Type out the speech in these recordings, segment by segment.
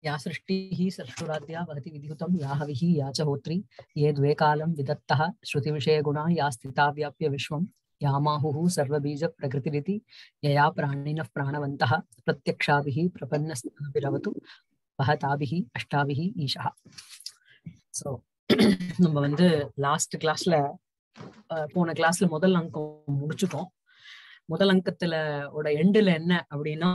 या सृष्टिः सृष्टुराद्या वहति विधिहुतं या हविः या च होत्री ये द्वे कालं विदत्तः श्रुतिविषयगुणा या स्थिता व्याप्य विश्वं या माहुः सर्वबीजप्रकृतिरिति यया प्राणिनः प्राणवन्तः प्रत्यक्षाभिः प्रपन्नस्ताभिरवतु வஹதாபிஹி அஷ்டாபிஹி ஈஷா ஸோ நம்ம வந்து லாஸ்ட் கிளாஸ்ல போன கிளாஸ்ல முதல் அங்கம் முடிச்சுட்டோம் முதல் அங்கத்துல ஓட எண்டுல என்ன அப்படின்னா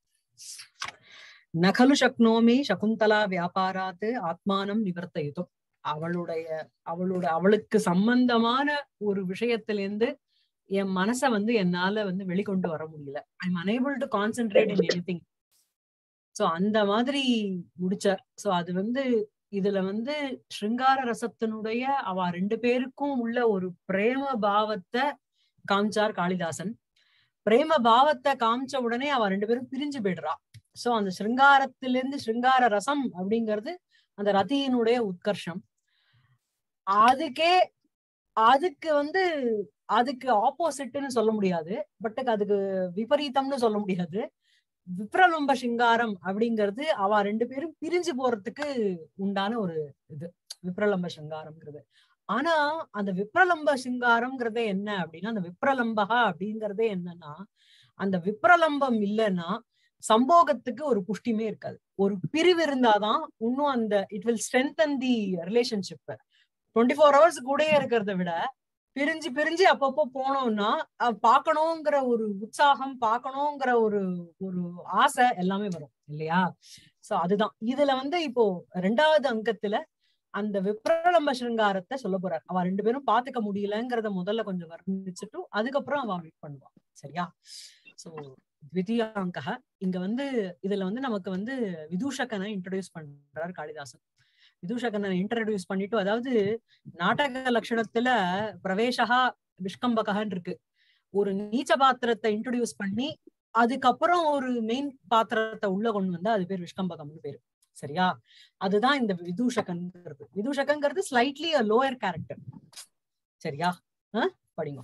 நகலு சக்னோமி சகுந்தலா வியாபாராத்து ஆத்மானம் நிவர்த்தயுதம் அவளுடைய அவளோட அவளுக்கு சம்பந்தமான ஒரு விஷயத்திலேருந்து என் மனசை வந்து என்னால வந்து வெளிக்கொண்டு வர முடியல I am unable to concentrate in anything so அந்த மாதிரி முடிச்சார் சோ அது வந்து இதுல வந்து ஸ்ருங்கார ரசத்தினுடைய அவ ரெண்டு பேருக்கும் உள்ள ஒரு பிரேம பாவத்தை காமிச்சார் காளிதாசன் பிரேம பாவத்தை காமிச்ச உடனே அவ ரெண்டு பேரும் பிரிஞ்சு போயிடுறா சோ அந்த ஸ்ருங்காரத்திலிருந்து ஸ்ருங்கார ரசம் அப்படிங்கிறது அந்த ரதியினுடைய உத்கர்ஷம் அதுக்கே அதுக்கு வந்து அதுக்கு ஆப்போசிட்னு சொல்ல முடியாது பட் அதுக்கு விபரீதம்னு சொல்ல முடியாது விப்ரலம்ப சிங்காரம் அப்படிங்கிறது அவ ரெண்டு பேரும் பிரிஞ்சு போறதுக்கு உண்டான ஒரு இது விப்ரலம்ப சிங்காரம்ங்கிறது ஆனா அந்த விப்ரலம்ப சிங்காரம்ங்கிறதே என்ன அப்படின்னா அந்த விப்ரலம்பகா அப்படிங்கறதே என்னன்னா அந்த விப்ரலம்பம் இல்லைன்னா சம்போகத்துக்கு ஒரு புஷ்டிமே இருக்காது ஒரு பிரிவு இருந்தாதான் இன்னும் அந்த it will strengthen the relationship twenty four hours கூடயே இருக்கிறத விட பிரிஞ்சு பிரிஞ்சு அப்பப்போ போனோம்னா பார்க்கணுங்கிற ஒரு உற்சாகம் பார்க்கணுங்கிற ஒரு ஒரு ஆசை எல்லாமே வரும் இல்லையா சோ அதுதான் இதுல வந்து இப்போ ரெண்டாவது அங்கத்துல அந்த விப்ரலம்ப சிருங்காரத்தை சொல்ல போறார் அவ ரெண்டு பேரும் பாத்துக்க முடியலங்கிறத முதல்ல கொஞ்சம் வர்ணிச்சுட்டு அதுக்கப்புறம் அவ மீட் பண்ணுவான் சரியா சோ த்விதீயாங்க இங்க வந்து இதுல வந்து நமக்கு வந்து விதூஷகனை இன்ட்ரடியூஸ் பண்றார் காளிதாசன் விதூஷகனை இன்ட்ரடியூஸ் பண்ணிட்டு அதாவது நாடக லட்சணத்துல பிரவேசகா விஷ்கம்பகன்னு இருக்கு ஒரு நீச்ச பாத்திரத்தை இன்ட்ரடியூஸ் பண்ணி அதுக்கப்புறம் ஒரு மெயின் பாத்திரத்தை உள்ள கொண்டு வந்தா அது பேர் விஷ்கம்பகம்னு பேரு சரியா அதுதான் இந்த விதூஷகன்ங்கிறது விதூஷகங்கிறது ஸ்லைட்லி அ லோயர் கேரக்டர் சரியா படிங்க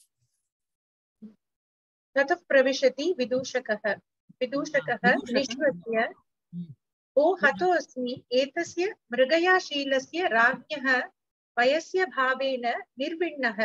ततः प्रविशति विदूषकः विदूषकः निश्वस्य ओ हतोऽस्मि एतस्य मृगयाशीलस्य राज्ञः वयस्य भावेन निर्विण्णः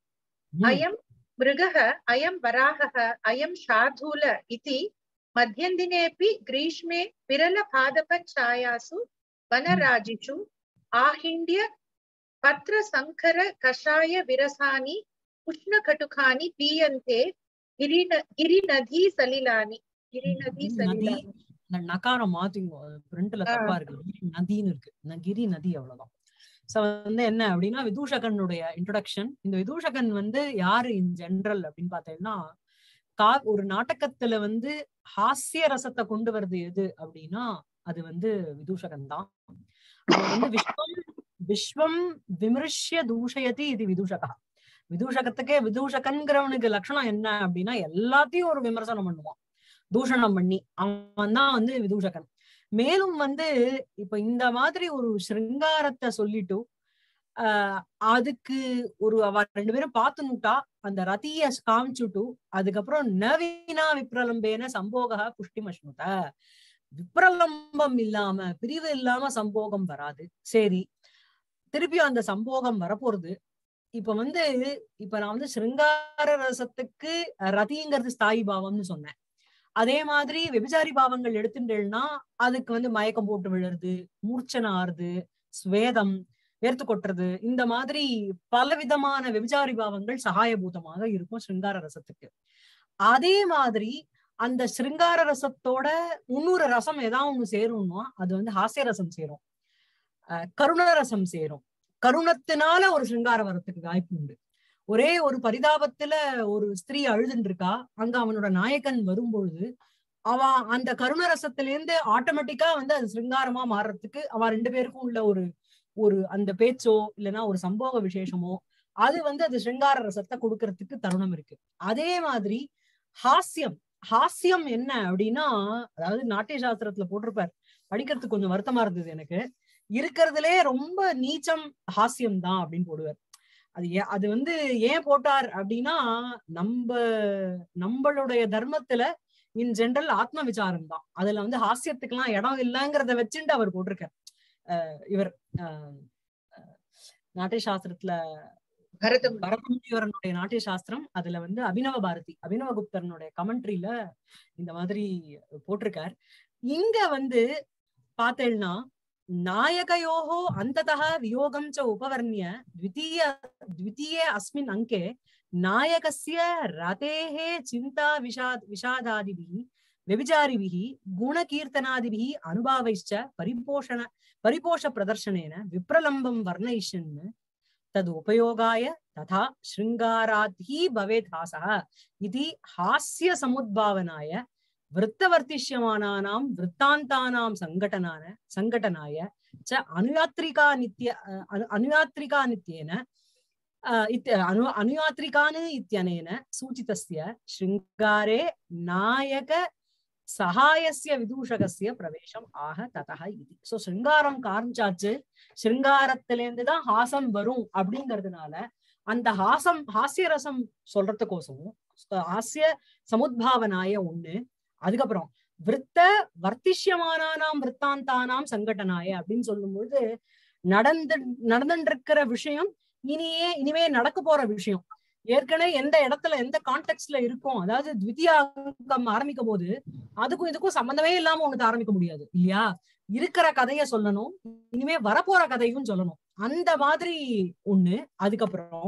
अयं मृगः अयं वराहः अयं शार्दूल इति मध्यन्दिनेऽपि ग्रीष्मे विरलपादपच्छायासु वनराजिषु आहिण्ड्य पत्रसङ्कर कषाय विरसानि उष्णकटुकानि पीयन्ते गिरिन गिरिनदी सलिलानि गिरिनदी सलिलानि நகாரம் மாத்திங்க பிரிண்ட்ல தப்பா இருக்கு நதின்னு இருக்கு கிரி நதி அவ்வளவுதான் சோ வந்து என்ன அப்படின்னா விதூஷகனுடைய இன்ட்ரோடக்ஷன் இந்த விதூஷகன் வந்து யாரு இன் ஜெனரல் அப்படின்னு பார்த்தீங்கன்னா கா ஒரு நாடகத்துல வந்து ஹாஸ்ய ரசத்தை கொண்டு வருது எது அப்படின்னா அது வந்து விதூஷகன் தான் வந்து விஸ்வம் விஸ்வம் விமர்சிய தூஷயதி இது விதூஷகா விதூஷகத்துக்கே விதூஷகன்கிறவனுக்கு லட்சணம் என்ன அப்படின்னா எல்லாத்தையும் ஒரு விமர்சனம் பண்ணுவான் தூஷணம் பண்ணி அவன் தான் வந்து விதூஷகன் மேலும் வந்து இப்ப இந்த மாதிரி ஒரு சிருங்காரத்தை சொல்லிட்டு ஆஹ் அதுக்கு ஒரு அவ ரெண்டு பேரும் பார்த்துனுட்டா அந்த ரத்திய காமிச்சுட்டு அதுக்கப்புறம் நவீனா விப்ரலம்பேன சம்போக புஷ்டி மஷ்ணுத விப்ரலம்பம் இல்லாம பிரிவு இல்லாம சம்போகம் வராது சரி திருப்பியும் அந்த சம்போகம் வரப்போறது இப்ப வந்து இப்ப நான் வந்து சிருங்கார ரசத்துக்கு ரதிங்கிறது ஸ்தாயி பாவம்னு சொன்னேன் அதே மாதிரி வெபிசாரி பாவங்கள் எடுத்துட்டேன்னா அதுக்கு வந்து மயக்கம் போட்டு விழுறது மூர்ச்சனை ஆறுது ஸ்வேதம் வேர்த்து கொட்டுறது இந்த மாதிரி பலவிதமான வெபிசாரி பாவங்கள் சகாயபூதமாக இருக்கும் சிருங்கார ரசத்துக்கு அதே மாதிரி அந்த சிருங்கார ரசத்தோட முன்னூறு ரசம் ஏதாவது ஒண்ணு சேரும்னா அது வந்து ஹாஸ்ய ரசம் சேரும் கருண ரசம் சேரும் கருணத்தினால ஒரு சிருங்கார வரத்துக்கு வாய்ப்பு உண்டு ஒரே ஒரு பரிதாபத்துல ஒரு ஸ்திரீ அழுதுன்னு இருக்கா அங்க அவனோட நாயகன் வரும்பொழுது அவன் அந்த கருணரசத்திலேருந்து ஆட்டோமேட்டிக்கா வந்து அது சிருங்காரமா மாறுறதுக்கு அவ ரெண்டு பேருக்கும் உள்ள ஒரு ஒரு அந்த பேச்சோ இல்லைன்னா ஒரு சம்போக விசேஷமோ அது வந்து அது சிருங்கார ரசத்தை கொடுக்கறதுக்கு தருணம் இருக்கு அதே மாதிரி ஹாஸ்யம் ஹாஸ்யம் என்ன அப்படின்னா அதாவது நாட்டிய சாஸ்திரத்துல போட்டிருப்பார் படிக்கிறதுக்கு கொஞ்சம் வருத்தமா இருந்தது எனக்கு இருக்கிறதுலே ரொம்ப நீச்சம் ஹாஸ்யம் தான் அப்படின்னு போடுவார் அது அது வந்து ஏன் போட்டார் அப்படின்னா நம்ம நம்மளுடைய தர்மத்துல இன் ஜெனரல் ஆத்ம விசாரம் தான் அதுல வந்து ஹாஸ்யத்துக்கெல்லாம் இடம் இல்லைங்கிறத வச்சுட்டு அவர் போட்டிருக்கார் அஹ் இவர் அஹ் அஹ் நாட்டிய சாஸ்திரத்துல பரதம் பரதமுனிவரனுடைய நாட்டிய சாஸ்திரம் அதுல வந்து அபினவ பாரதி அபினவ குப்தரனுடைய கமெண்ட்ரியில இந்த மாதிரி போட்டிருக்கார் இங்க வந்து பார்த்தேன்னா நாயகயோகோ அந்ததः வியோகம் ச உபவர்ணிய द्वितीय द्वितीये अस्मिन् अङ्के नायकस्य रतेः चिन्ता विषाद विषादादिभिः व्यभिचारिभिः गुणकीर्तनादिभिः अनुभावैश्च परिपोषण परिपोषप्रदर्शनेन विप्रलम्बं वर्णयिष्यन् तद् उपयोगाय तथा शृङ्गारात् हि भवेत् हासः इति हास्यसमुद्भावनाय वृत्तवर्तिष्यमानानां वृत्तान्तानां सङ्घटनान सङ्घटनाय च अनुयात्रिका नित्य अनु- अनुयात्रिका नित्येन अ, इत्य अनु अनुयात्रिकान् इत्यनेन सूचितस्य शृङ्गारे नायक சகாயஸ்ய விதூஷகஸ்ய பிரவேசம் ஆக ததக இது சோ சிருங்காரம் காமிச்சாச்சு சிருங்காரத்திலேருந்து தான் ஹாசம் வரும் அப்படிங்கிறதுனால அந்த ஹாசம் ஹாஸ்ய ரசம் சொல்றதுக்கோசம் ஹாஸ்ய சமுத்பாவனாய ஒண்ணு அதுக்கப்புறம் விருத்த வர்த்திஷ்யமானானாம் விற்த்தாந்தானாம் சங்கடனாய அப்படின்னு சொல்லும்போது நடந்து நடந்துட்டு இருக்கிற விஷயம் இனியே இனிமே நடக்க போற விஷயம் ஏற்கனவே எந்த இடத்துல எந்த கான்டெக்ட்ல இருக்கும் அதாவது த்விதியாங்கம் ஆரம்பிக்கும் போது அதுக்கும் இதுக்கும் சம்பந்தமே இல்லாம ஒண்ணு ஆரம்பிக்க முடியாது இல்லையா இருக்கிற கதைய சொல்லணும் இனிமே வரப்போற கதையும் சொல்லணும் அந்த மாதிரி ஒண்ணு அதுக்கப்புறம்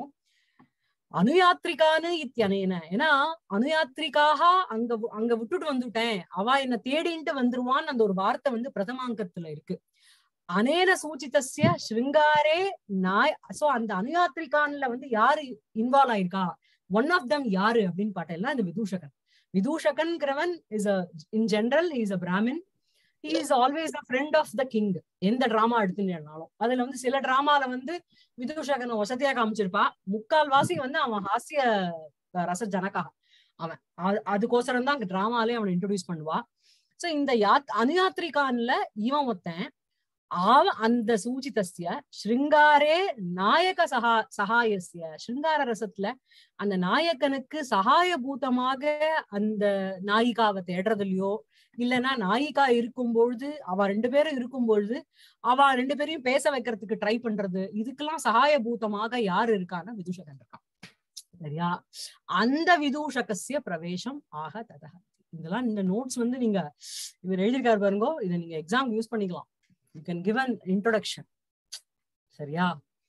அனுயாத்ரிகான்னு இத்தியனேன ஏன்னா அனுயாத்ரிக்காக அங்க வு- அங்க விட்டுட்டு வந்துட்டேன் அவ என்ன தேடின்ட்டு வந்துருவான்னு அந்த ஒரு வார்த்தை வந்து பிரதமாங்கத்துல இருக்கு அனேன சூச்சிதஸ்ய ஸ்ருங்காரே நாய் சோ அந்த அனுயாத்ரிகான்ல வந்து யாரு இன்வால்வ் ஆயிருக்கா ஒன் ஆஃப் தம் யாரு அப்படின்னு பார்த்தேன்னா இந்த விதூஷகன் விதூஷகன்கிறவன் is a in general is a Brahmin he is always a friend of the king எந்த டிராமா எடுத்துனாலும் அதுல வந்து சில டிராமால வந்து விதூஷகனை வசதியா காமிச்சிருப்பா முக்கால் வாசி வந்து அவன் ஹாஸ்ய ரச ஜனகா அவன் அது- அதுக்கோசரம் தான் டிராமாலே அவனை இன்ட்ரோடியூஸ் பண்ணுவா சோ இந்த யாத் அனுயாத்ரிகான்ல இவன் ஒருத்தன் ஆவ அந்த சூச்சிதஸ்ய ஸ்ருங்காரே நாயக சகா சகாயஸ்ய ஸ்ருங்கார ரசத்துல அந்த நாயகனுக்கு சகாயபூதமாக அந்த நாயிகாவை தேடுறதுலயோ இல்லைன்னா நாயிகா இருக்கும் பொழுது அவ ரெண்டு பேரும் இருக்கும் பொழுது அவ ரெண்டு பேரையும் பேச வைக்கிறதுக்கு ட்ரை பண்றது இதுக்கெல்லாம் சகாயபூதமாக யாரு இருக்கான்னா விதூஷகன் இருக்கான் சரியா அந்த விதூஷகஸ்ய பிரவேசம் ஆக ததக இதெல்லாம் இந்த நோட்ஸ் வந்து நீங்க இவர் எழுதியிருக்காரு பாருங்கோ இதை நீங்க எக்ஸாம் யூஸ் பண்ணிக்கலாம் you can give an introduction சரியா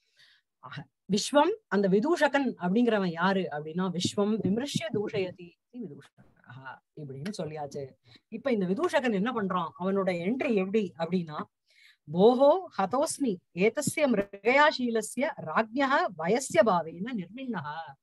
ஆக விஸ்வம் அந்த விதூஷகன் அப்படிங்கிறவன் யாரு அப்படின்னா விஸ்வம் விமர்சிய தூஷயதி இதி விதூஷகः இப்படின்னு சொல்லியாச்சு இப்ப இந்த விதூஷகன் என்ன பண்றான் அவனோட என்ட்ரி எப்படி அப்படின்னா போஹோ ஹதோஸ்மி ஏதஸ்ய மிருகயாசீலஸ்ய ராஜ்யः வயஸ்ய பாவேன நிர்மிண்ணா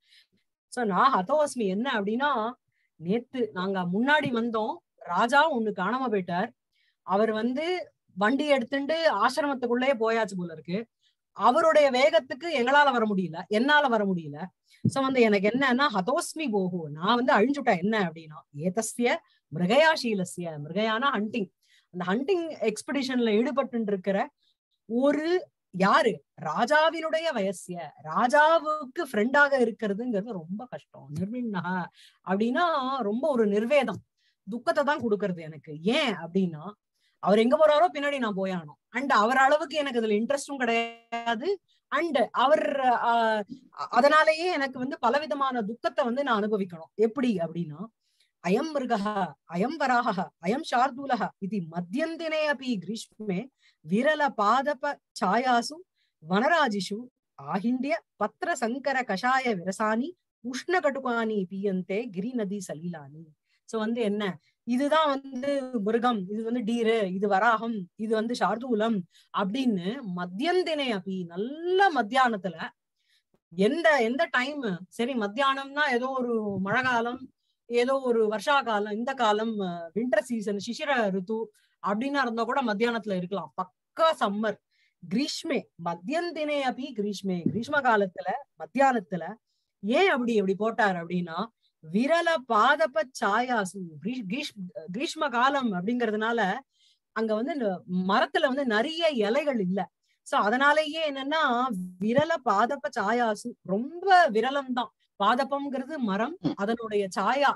சோ நான் ஹதோஸ்மி என்ன அப்படின்னா நேத்து நாங்க முன்னாடி வந்தோம் ராஜா ஒண்ணு காணாம போயிட்டார் அவர் வந்து வண்டி எடுத்துட்டு ஆசிரமத்துக்குள்ளேயே போயாச்சு போல இருக்கு அவருடைய வேகத்துக்கு எங்களால வர முடியல என்னால வர முடியல சோ வந்து எனக்கு என்னன்னா ஹதோஸ்மி போகு நான் வந்து அழிஞ்சுட்டேன் என்ன அப்படின்னா ஏதஸ்ய மிருகயாசீலஸ்ய மிருகயானா ஹண்டிங் அந்த ஹண்டிங் எக்ஸ்பெடிஷன்ல ஈடுபட்டு இருக்கிற ஒரு யாரு ராஜாவினுடைய வயசிய ராஜாவுக்கு ஃப்ரெண்டாக இருக்கிறதுங்கிறது ரொம்ப கஷ்டம் நிர்மிண்ணா அப்படின்னா ரொம்ப ஒரு நிர்வேதம் துக்கத்தை தான் கொடுக்கறது எனக்கு ஏன் அப்படின்னா அவர் எங்க போறாரோ பின்னாடி நான் போயானோம் அண்ட் அவர் அளவுக்கு எனக்கு இதுல இன்ட்ரெஸ்டும் கிடையாது அண்ட் அவர் ஆஹ், அதனாலேயே எனக்கு வந்து பலவிதமான துக்கத்தை வந்து நான் அனுபவிக்கணும் எப்படி அப்படின்னா அயம் மிருகः அயம் வராகः அயம் சார்தூலः இது மத்தியந்தினே அப்படி கிரீஷ்மே விரல பாதப சாயாசு வனராஜிஷு ஆகிண்டிய பத்திர சங்கர கஷாய விரசானி உஷ்ண கட்டுகானி பீயந்தே கிரி நதி சலீலானி சோ வந்து என்ன இதுதான் வந்து மிருகம் இது வந்து டீரு இது வராகம் இது வந்து சார்தூலம் அப்படின்னு மத்தியந்தினே அப்படி நல்ல மத்தியானத்துல எந்த எந்த டைம் சரி மத்தியானம்னா ஏதோ ஒரு மழை காலம் ஏதோ ஒரு வருஷா காலம் இந்த காலம் வின்டர் சீசன் சிசிர ருத்து அப்படின்னா இருந்தா கூட மத்தியானத்துல இருக்கலாம் பக்கா சம்மர் கிரீஷ்மே மத்தியந்தினே அப்படி கிரீஷ்மே கிரீஷ்ம காலத்துல மத்தியானத்துல ஏன் அப்படி இப்படி போட்டார் அப்படின்னா விரல பாதப சாயாசு கிரீஷ்- கிரீஷ்- கிரீஷ்ம காலம் அப்படிங்கறதுனால அங்க வந்து இந்த மரத்துல வந்து நிறைய இலைகள் இல்ல சோ அதனாலயே என்னன்னா விரல பாதப சாயாசு ரொம்ப விரலம் தான் பாதப்பம்ங்கிறது மரம் அதனுடைய சாயா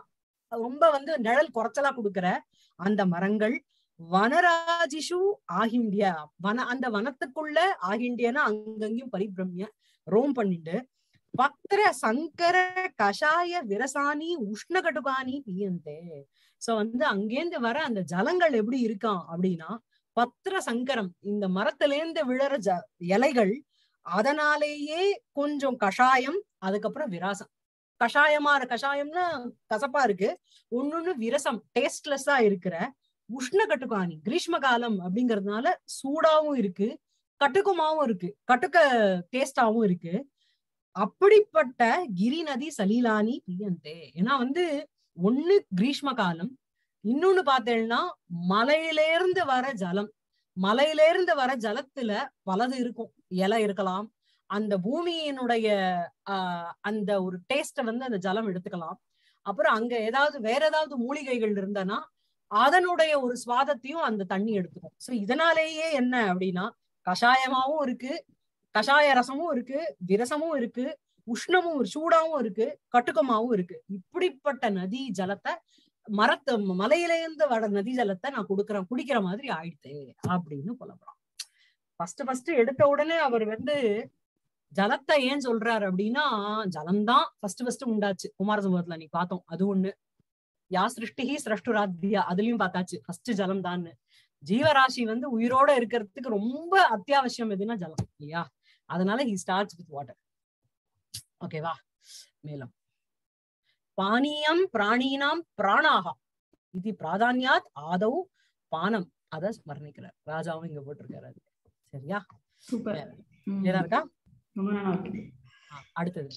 ரொம்ப வந்து நிழல் குறைச்சலா கொடுக்கிற அந்த மரங்கள் வனராஜிஷு ஆகிண்டிய வன அந்த வனத்துக்குள்ள ஆகிண்டியனா அங்கங்கேயும் பரிபிரம்ய ரோம் பண்ணிட்டு பக்ர சங்கர கஷாய விரசானி உஷ்ணகடுகானி பியந்தே சோ வந்து அங்கேந்து வர அந்த ஜலங்கள் எப்படி இருக்கான் அப்படின்னா பத்திர சங்கரம் இந்த மரத்திலேந்து விழற ஜ இலைகள் அதனாலேயே கொஞ்சம் கஷாயம் அதுக்கப்புறம் விராசம் கஷாயமா கஷாயம்னா கசப்பா இருக்கு ஒன்னொன்னு விரசம் டேஸ்ட்லெஸ்ஸா இருக்கிற உஷ்ண கட்டுக்காணி கிரீஷ்ம காலம் அப்படிங்கறதுனால சூடாவும் இருக்கு கட்டுக்குமாவும் இருக்கு கட்டுக்க டேஸ்டாவும் இருக்கு அப்படிப்பட்ட கிரி நதி சலீலானி பிரியந்தே ஏன்னா வந்து ஒண்ணு கிரீஷ்ம காலம் இன்னொன்னு பார்த்தேன்னா மலையிலேருந்து வர ஜலம் மலையிலேருந்து வர ஜலத்துல பலது இருக்கும் இலை இருக்கலாம் அந்த பூமியினுடைய ஆஹ் அந்த ஒரு டேஸ்ட வந்து அந்த ஜலம் எடுத்துக்கலாம் அப்புறம் அங்க ஏதாவது வேற ஏதாவது மூலிகைகள் இருந்தனா அதனுடைய ஒரு சுவாதத்தையும் அந்த தண்ணி எடுத்துக்கும் சோ இதனாலேயே என்ன அப்படின்னா கஷாயமாவும் இருக்கு கஷாய ரசமும் இருக்கு விரசமும் இருக்கு உஷ்ணமும் ஒரு சூடாவும் இருக்கு கட்டுக்கமாவும் இருக்கு இப்படிப்பட்ட நதி ஜலத்தை மரத்து மலையிலேருந்து வர நதி ஜலத்தை நான் கொடுக்குறேன் குடிக்கிற மாதிரி ஆயிடுத்து அப்படின்னு புலம்புறான் ஃபர்ஸ்ட் ஃபர்ஸ்ட் எடுத்த உடனே அவர் வந்து ஜலத்தை ஏன் சொல்றாரு அப்படின்னா ஜலம்தான் ஃபர்ஸ்ட் ஃபர்ஸ்ட் உண்டாச்சு குமாரசம்பவத்துல நீ பார்த்தோம் அது ஒண்ணு யா சிருஷ்டிஹி சிரஷ்டுராத்தியா அதுலயும் பார்த்தாச்சு ஃபர்ஸ்ட் ஜலம் தான்னு ஜீவராசி வந்து உயிரோட இருக்கிறதுக்கு ரொம்ப அத்தியாவசியம் எதுன்னா ஜலம் இல்லையா அதனால ஹி ஸ்டார்ட்ஸ் வித் வாட்டர் ஓகேவா மேலும் பானீயம் பிராணீனாம் பிராணாகா இது பிராதான்யாத் ஆதவ் பானம் அத ஸ்மரணிக்கிறார் ராஜாவும் இங்க போட்டிருக்காரு அது சரியா சூப்பர் ஏதா இருக்கா ரொம்ப நல்லா இருக்கு ஆ, அடுத்தது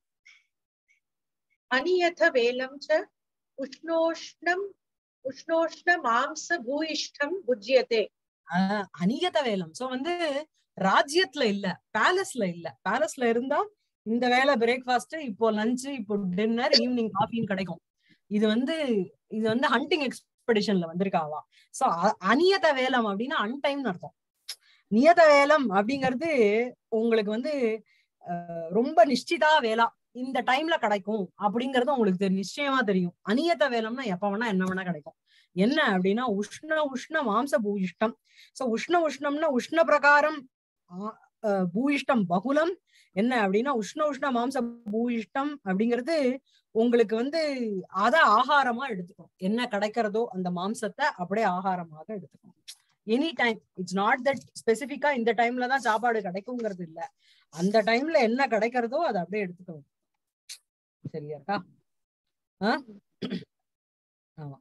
अनियथ वेलं च उष्णोष्णम् उष्णोष्णमांसभूयिष्ठं भुज्यते ஆஹ் அநியத வேலம் சோ வந்து ராஜ்யத்துல இல்ல பேலஸ்ல இல்ல பேலஸ்ல இருந்தா இந்த வேலை பிரேக்ஃபாஸ்ட் இப்போ லஞ்ச் இப்போ டின்னர் ஈவினிங் காஃபின்னு கிடைக்கும் இது வந்து இது வந்து ஹண்டிங் எக்ஸ்பெடிஷன்ல வந்திருக்காவா சோ அநியத வேலம் அப்படின்னா அன்டைம்னு அர்த்தம் நியத வேலம் அப்படிங்கிறது உங்களுக்கு வந்து அஹ், ரொம்ப நிஷ்டிதா வேலா இந்த டைம்ல கிடைக்கும் அப்படிங்கறது உங்களுக்கு தெரி- நிச்சயமா தெரியும் அநியத வேலம்னா எப்ப வேணா என்ன வேணா கிடைக்கும் என்ன அப்படின்னா உஷ்ண உஷ்ண மாம்ச பூயிஷ்டம் சோ உஷ்ண உஷ்ணம்னா உஷ்ண பிரகாரம் ஆ- அஹ் பூயிஷ்டம் பகுலம் என்ன அப்படின்னா உஷ்ண உஷ்ண மாம்ச பூயிஷ்டம் அப்படிங்கிறது உங்களுக்கு வந்து அத ஆகாரமா எடுத்துக்கணும் என்ன கிடைக்கிறதோ அந்த மாம்சத்தை அப்படியே ஆகாரமாக எடுத்துக்கணும் any time it's not that ஸ்பெசிபிக்கா இந்த டைம்ல தான் சாப்பாடு கிடைக்குங்கிறது இல்ல அந்த டைம்ல என்ன கிடைக்கிறதோ அதை அப்படியே எடுத்துக்கணும் சரியா இருக்கா ஆ? ஆமா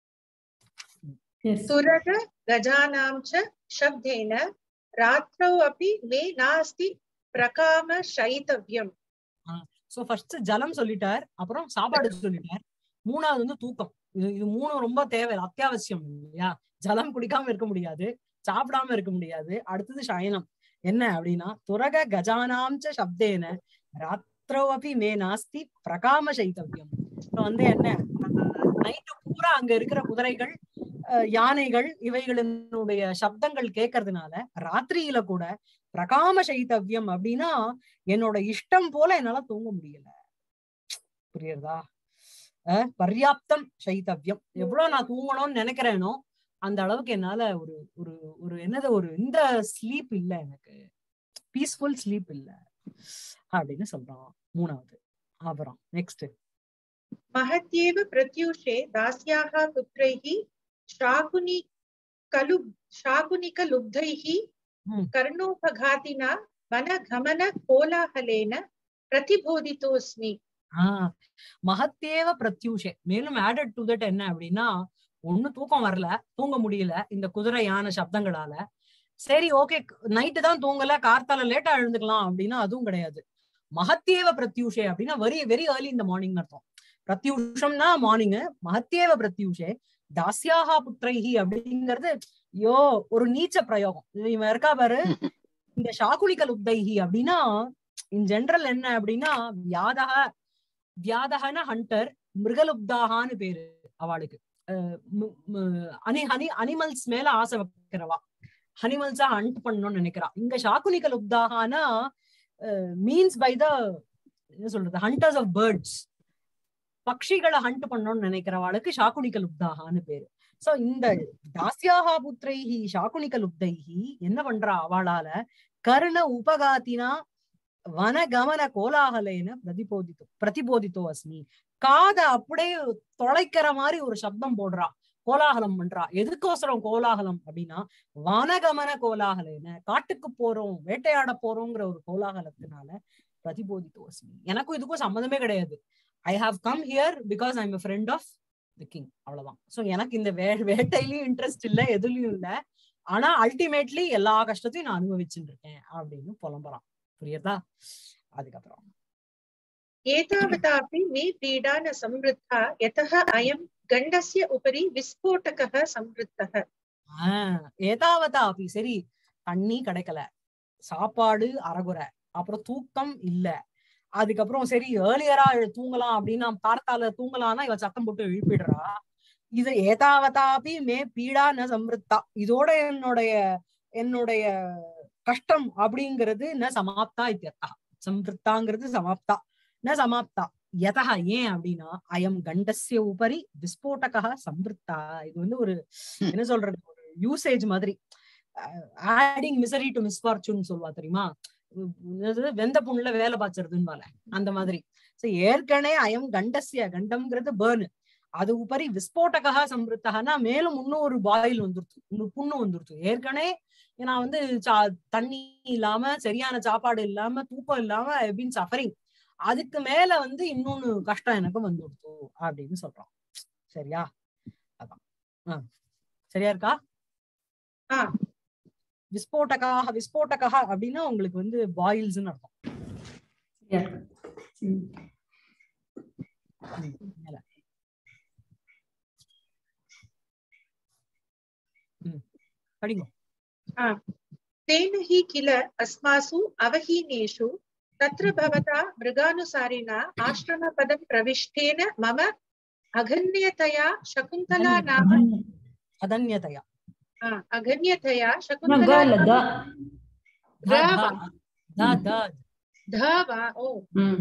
எஸ் सुरग गजानां च शब्देन रात्रौ अपि मे नास्ति प्रकाम शयितव्यम् சோ ஃபர்ஸ்ட் ஜலம் சொல்லிட்டார் அப்புறம் சாப்பாடு சொல்லிட்டார் மூணாவது வந்து தூக்கம் இது இது மூணும் ரொம்ப தேவை அத்தியாவசியம் இல்லையா ஜலம் குடிக்காம இருக்க முடியாது சாப்பிடாம இருக்க முடியாது அடுத்தது சயனம் என்ன அப்படின்னா துரக கஜானாம் ச சப்தேன ராத்திரோ அபி மே நாஸ்தி பிரகாம சைத்தவ்யம் இப்ப வந்து என்ன நைட்டு பூரா அங்க இருக்கிற குதிரைகள் அஹ், யானைகள் இவைகளினுடைய சப்தங்கள் கேட்கறதுனால ராத்திரியில கூட பிரகாம சைத்தவ்யம் அப்படின்னா என்னோட இஷ்டம் போல என்னால தூங்க முடியல புரியுறதா அஹ் பர்யாப்தம் சைத்தவ்யம் எவ்வளவு நான் தூங்கணும்னு நினைக்கிறேனோ அந்த அளவுக்கு என்னால ஒரு ஒரு ஒரு என்னது ஒரு இந்த ஸ்லீப் இல்ல எனக்கு பீஸ்ஃபுல் ஸ்லீப் இல்ல அப்படின்னு சொல்றான் மூணாவது அப்புறம் நெக்ஸ்ட் महत्येव प्रत्यूषे दास्याः पुत्रैः शाकुनि कलु शाकुनिकलुब्धैः हम्म। कर्णोपघातिना वनगमनकोलाहलेन प्रतिबोधितोऽस्मि ஆஹ் மகத்தேவ பிரத்யூஷே மேலும் ஆடட் டு தட் என்ன அப்படின்னா ஒண்ணு தூக்கம் வரல தூங்க முடியல இந்த குதிரை யானை சப்தங்களால சரி ஓகே நைட்டு தான் தூங்கல கார்த்தால லேட்டா எழுந்துக்கலாம் அப்படின்னா அதுவும் கிடையாது மகத்தேவ பிரத்யூஷே அப்படின்னா வெரி வெரி ஏர்லி இந்த மார்னிங் அர்த்தம் பிரத்யூஷம்னா மார்னிங் மகத்தேவ பிரத்யூஷே தாஸ்யாகா புத்திரைஹி அப்படிங்கிறது யோ ஒரு நீச்ச பிரயோகம் இவன் இருக்கா பாரு இந்த ஷாகுலிகல் உப்தைஹி அப்படின்னா இன் ஜெனரல் என்ன அப்படின்னா வியாதக வியாதகன ஹண்டர் மிருகலுப்தாகான்னு பேரு அவளுக்கு அஹ் மு- மு- அனி ஹனி அனிமல்ஸ் மேல ஆசை வைக்கிறவா அனிமல்ஸா ஹண்ட் பண்ணணும்னு நினைக்கிறா இங்க ஷாகுனிக லுப்தாகானா மீன்ஸ் பை த என்ன சொல்றது ஹண்டர்ஸ் ஆஃப் பேர்ட்ஸ் பக்ஷிகளை ஹண்ட் பண்ணணும்னு நினைக்கிறவாளுக்கு சாக்குனிக லுப்தாகான்னு பேரு சோ இந்த தாஸ்யாஹா புத்திரைஹி சாக்குனிக லுப்தைஹி என்ன பண்றா அவளால கர்ண உபகாத்தினா வனகமன கோலாகலேன பிரதிபோதித்தோ பிரதிபோதித்தோ அஸ்மி காத அப்படியே தொலைக்கிற மாதிரி ஒரு சப்தம் போடுறா கோலாகலம் பண்றா எதுக்கோசரம் கோலாகலம் அப்படின்னா வனகமன கோலாகலேன காட்டுக்கு போறோம் வேட்டையாட போறோங்கிற ஒரு கோலாகலத்தினால பிரதிபோதித்தோ அஸ்மி எனக்கும் இதுக்கும் சம்மந்தமே கிடையாது I have come here because I am friend of the king அவ்வளவுதான் சோ எனக்கு இந்த வே வேட்டையிலயும் இன்ட்ரெஸ்ட் இல்ல எதுலயும் இல்ல ஆனா அல்டிமேட்லி எல்லா கஷ்டத்தையும் நான் அனுபவிச்சுட்டு இருக்கேன் அப்படின்னு புலம்புறான் புரியுதா அதுக்கப்புறம் एतावतापि मे पीडा न संवृद्धा यतः अयं गण्डस्य उपरि विस्फोटकः संवृत्तः ஆஹ் ஏதாவதா அப்படி சரி தண்ணி கிடைக்கல சாப்பாடு அறகுறை அப்புறம் தூக்கம் இல்ல அதுக்கப்புறம் சரி ஏர்லியரா தூங்கலாம் அப்படின்னு நான் பார்த்தால தூங்கலாம்னா இவ சத்தம் போட்டு எழுப்பிடுறா இது ஏதாவதாபி மே பீடா ந சம்ருத்தா இதோட என்னுடைய என்னுடைய கஷ்டம் அப்படிங்கிறது ந சமாப்தா இத்தியர்த்தா சம்ருத்தாங்கிறது சமாப்தா ந சமாப்தா எதா ஏன் அப்படின்னா அயம் கண்டஸ்ய உபரி விஸ்போட்டகா சம்ருத்தா இது வந்து ஒரு என்ன சொல்றது ஒரு யூசேஜ் மாதிரி ஆடிங் மிசரி டு மிஸ்ஃபார்ச்சூன் சொல்லுவா தெரியுமா உம் என்னது வெந்த புண்ணுல வேலை பாய்ச்சறதுன்னு அந்த மாதிரி சோ ஏற்கனவே அயம் கண்டஸ்ய கண்டம்ங்கிறது பேர்னு அது உபரி விஸ்போட்டகா சம்பிருத்தகனா மேலும் இன்னும் ஒரு பாயில் வந்துருச்சு இன்னும் புண்ணு வந்துருச்சு ஏற்கனவே நான் வந்து சா- தண்ணி இல்லாம சரியான சாப்பாடு இல்லாம தூக்கம் இல்லாம பின் சஃபரிங் அதுக்கு மேல வந்து இன்னொன்னு கஷ்டம் எனக்கு வந்துடுச்சு அப்படின்னு சொல்றோம் சரியா அதான் ஆ. சரியா இருக்கா ஆ. விஸ்போட்டகாக விஸ்போட்டகா அப்படின்னா உங்களுக்கு வந்து பாயில்ஸ்னு அர்த்தம் சரியா இருக்கு. ம். ம், மேல. ம், படிங்க तेन हि किल अस्मासु अवहीनेषु तत्र भवता मृगानुसारिणा आश्रमपदं प्रविष्टेन मम अगण्यतया शकुन्तला नाम அதன்யதையா आ, अगण्यतया No, शकुन्तला girl, the. த, ध த, த, த. ध वा ओ Mm.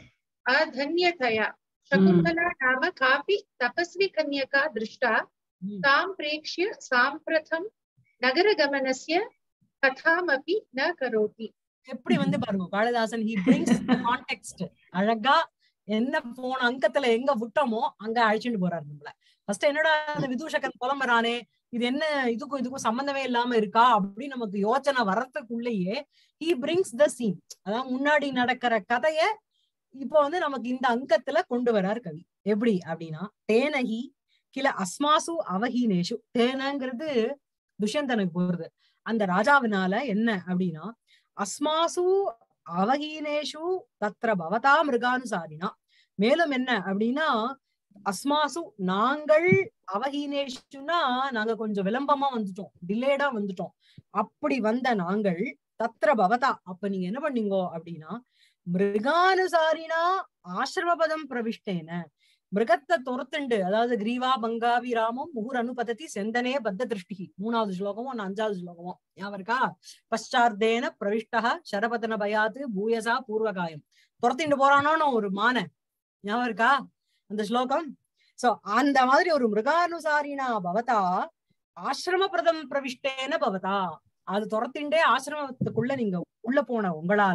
अधन्यतया शकुन्तला नाम कापि तपस्वी कन्यका दृष्टा ம். तां प्रेक्ष्य साम्प्रतं नगरगमनस्य कथामपि न करोति எப்படி வந்து பாருங்க காளிதாசன் ஹி பிரிங்ஸ் கான்டெக்ஸ்ட் அழகா என்ன போன அங்கத்துல எங்க விட்டோமோ அங்க அழைச்சிட்டு போறாரு நம்மள ஃபர்ஸ்ட் என்னடா அந்த விதூஷகன் புலம்புறானே இது என்ன இதுக்கும் இதுக்கும் சம்பந்தமே இல்லாம இருக்கா அப்படின்னு நமக்கு யோசனை வர்றதுக்குள்ளேயே ஹி பிரிங்ஸ் த சீன் அதான் முன்னாடி நடக்கிற கதைய இப்போ வந்து நமக்கு இந்த அங்கத்துல கொண்டு வரார் கவி எப்படி அப்படின்னா தேனகி கில அஸ்மாசு அவஹீனேஷு தேனங்கிறது துஷ்யந்தனுக்கு போறது அந்த ராஜாவினால என்ன அப்படின்னா அஸ்மாசு அவஹீனேஷு தத்ர பவதா மிருகானுசாரினா மேலும் என்ன அப்படின்னா அஸ்மாசு நாங்கள் அவஹீனேஷுனா நாங்க கொஞ்சம் விளம்பமா வந்துட்டோம் டிலேடா வந்துட்டோம் அப்படி வந்த நாங்கள் தத்ர பவதா அப்ப நீங்க என்ன பண்ணீங்கோ அப்படின்னா மிருகானுசாரினா ஆசிரமபதம் பிரவிஷ்டேன மிருகத்தை துரத்துண்டு அதாவது கிரீவா பங்காவி ராமம் முகுர் அனுபதத்தி செந்தனே பத்த திருஷ்டி மூணாவது ஸ்லோகமும் ஒன்னு அஞ்சாவது ஸ்லோகமும் ஞாபகம் இருக்கா பశ్చాர்த்தேன பிரவிஷ்டா சரபதன பயாத்து பூயசா பூர்வகாயம் துரத்திட்டு போறானோன்னு ஒரு மான ஞாபகம் இருக்கா அந்த ஸ்லோகம் சோ அந்த மாதிரி ஒரு மிருகானுசாரினா பவதா ஆசிரமபிரதம் பிரவிஷ்டேன பவதா அது துரத்திண்டே ஆசிரமத்துக்குள்ள நீங்க உள்ள போன உங்களால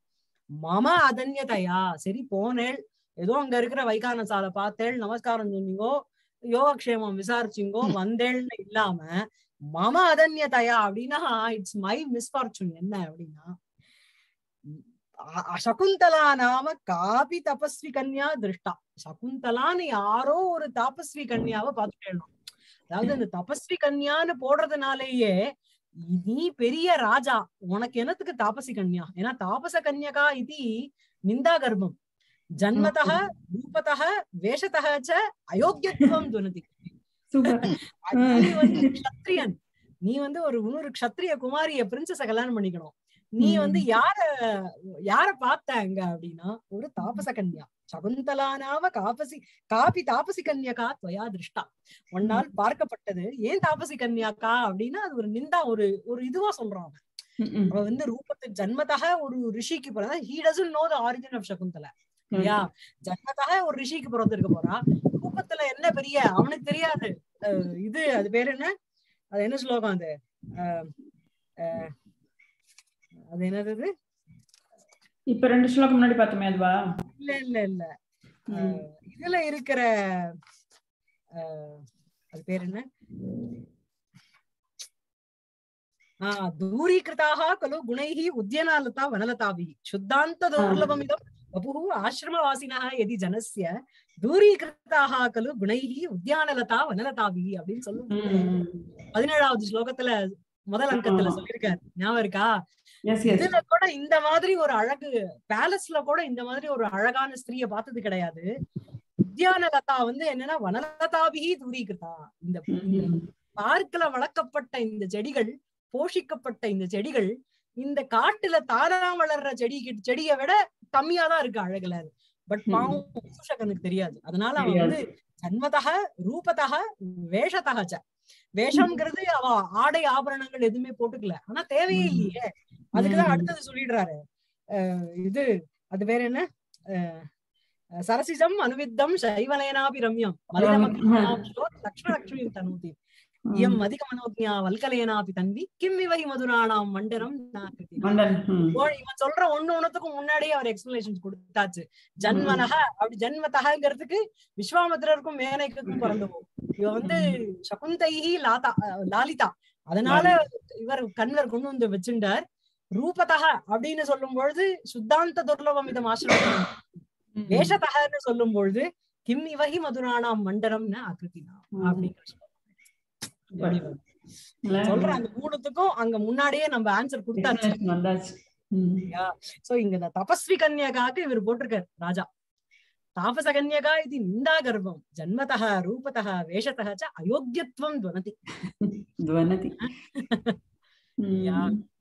மம அதன்யதையா சரி போனேள் ஏதோ அங்க இருக்கிற வைகானசால பார்த்தேள் நமஸ்காரம் சொன்னீங்கோ யோகக்ஷேமம் விசாரிச்சீங்கோ வந்தேள்னு இல்லாம மம அதன்யதையா அப்படின்னா இட்ஸ் மை மிஸ்ஃபார்ச்சூன் என்ன அப்படின்னா அ- அ- சகுந்தலா நாம காபி தபஸ்வி கன்யா திருஷ்டா சகுந்தலான்னு யாரோ ஒரு தாபஸ்வி கன்யாவை பார்த்துட்டேன் அதாவது இந்த தபஸ்வி கன்யான்னு போடுறதுனாலேயே நீ பெரிய ராஜா உனக்கு என்னத்துக்கு தாபசி கன்யா ஏன்னா தாபச கன்யகா இது நிந்தா கர்ப்பம் ஜன்மதः ரூபதः வேஷதः ச அயோக்கியத்துவம் துனதி Super. நீ வந்து க்ஷத்ரியன் நீ வந்து ஒரு இன்னொரு க்ஷத்ரிய குமாரிய பிரின்சஸ கல்யாணம் பண்ணிக்கணும் நீ வந்து யார யார பார்த்த அங்க அப்படின்னா ஒரு தாபச கன்யா சகுந்தலானாவ காபசி காபி தாபசி கன்யகா துவயா திருஷ்டா ஒன்னால் பார்க்கப்பட்டது ஏன் தாபசி கன்யாக்கா அப்படின்னா அது ஒரு நிந்தா ஒரு ஒரு இதுவா சொல்றான் அவன். Mm, mm. அவ வந்து ரூபத்து ஜன்மத்தக ஒரு ரிஷிக்கு போறதா he doesn't know the origin of Shakuntala இல்லையா ஜன்மத்தாக ஒரு ரிஷிக்கு பிறந்திருக்க போறா ரூபத்துல என்ன பெரிய அவனுக்கு தெரியாது அஹ் இது அது பேர் என்ன அது என்ன ஸ்லோகம் அது அஹ் அஹ் அது என்னது இது? இப்ப ரெண்டு ஸ்லோகம் முன்னாடி பார்த்தோமே அதுவா இல்ல இல்ல இல்ல ம். அஹ் இதுல இருக்கிற அஹ் அது பேர் என்ன ஆஹ் தூரீகிருதாக கலு குணைஹி உத்யனாலதா வனலதாபி சுத்தாந்த துர்லபமிதம் வபுः ஆசிரமவாசினः எதி ஜனஸ்ய தூரீகிருதாக கலு குணைஹி உத்யானலதா வனலதாபி அப்படின்னு சொல்லும் ம். பதினேழாவது ஸ்லோகத்துல முதல் அங்கத்துல ஆமா. சொல்லியிருக்காரு ஞாபகம் இருக்கா எஸ் எஸ் இதுல கூட இந்த மாதிரி ஒரு அழகு பேலஸ்ல கூட இந்த மாதிரி ஒரு அழகான ஸ்திரீய பார்த்தது கிடையாது உத்யானலதா வந்து என்னன்னா வனலதாபிகி தூரீகிருதா இந்த இந்த பார்க்கல வளர்க்கப்பட்ட இந்த செடிகள் போஷிக்கப்பட்ட இந்த செடிகள் இந்த காட்டுல தாரா வளர்ற செடி செடியை விட கம்மியா தான் இருக்கு அழகுல பட் ம். பாவம் சூஷகனுக்கு தெரியாது அதனால அவன் வந்து ஜன்மதக ரூபதக வேஷதக ச வேஷம்ங்கிறது அவ ஆடை ஆபரணங்கள் எதுவுமே போட்டுக்கல ஆனா தேவையே ம். இல்லையே அதுக்குதான் ம். அடுத்தது சொல்லிடுறாரு அஹ் இது அது பேர் என்ன அஹ் சரசிஜம் அனுவித்தம் சைவலயனாபி ரம்யம் மலினமபி ம். மனாம்சோ லக்ஷ்மலக்ஷ்மி தனூதி இயம் அதிக மனோஜ்ஞா வல்கலையனாபி தன்வி கிம் இவை மதுராணாம் மண்டரம் நாகிருதி. மண்டன் ம். ஓ, இவன் சொல்ற ஒண்ணு ஒண்ணுத்துக்கும் முன்னாடியே அவர் எக்ஸ்பிளனேஷன் கொடுத்தாச்சு ஜன்மனக அப்படி ஜன்மதகங்கிறதுக்கு விஸ்வாமித்திரருக்கும் மேனைக்கும் பிறந்தவோ இவ வந்து சகுந்தைஹி லாதா அஹ், லாலிதா அதனால இவர் கண்வர் கொண்டு வந்து வச்சுட்டார் ரூபதக அப்படின்னு சொல்லும் பொழுது சுத்தாந்த துர்லபம் இதம் ஆசிரமம் ம். வேஷதகன்னு சொல்லும் பொழுது கிம் இவகி மதுராணாம் மண்டரம்னு ஆக்கிருத்தினா ம். அப்படிங்கிற சொல்றாங்க. எப்படி வரும்? இல்ல, சொல்ற அந்த மூணுத்துக்கும் அங்க முன்னாடியே நம்ம ஆன்சர் கொடுத்தாச்சு explanation வந்தாச்சு ம். சோ இங்க இந்த தபஸ்வி கன்யகாக்கு இவர் போட்டிருக்காரு ராஜா தாபச கன்யகா இது நிந்தா கர்ப்பம் ஜன்மதः ரூபதः வேஷத்தः ச அயோக்கியத்துவம் துவனதி துவனதி ம். யா.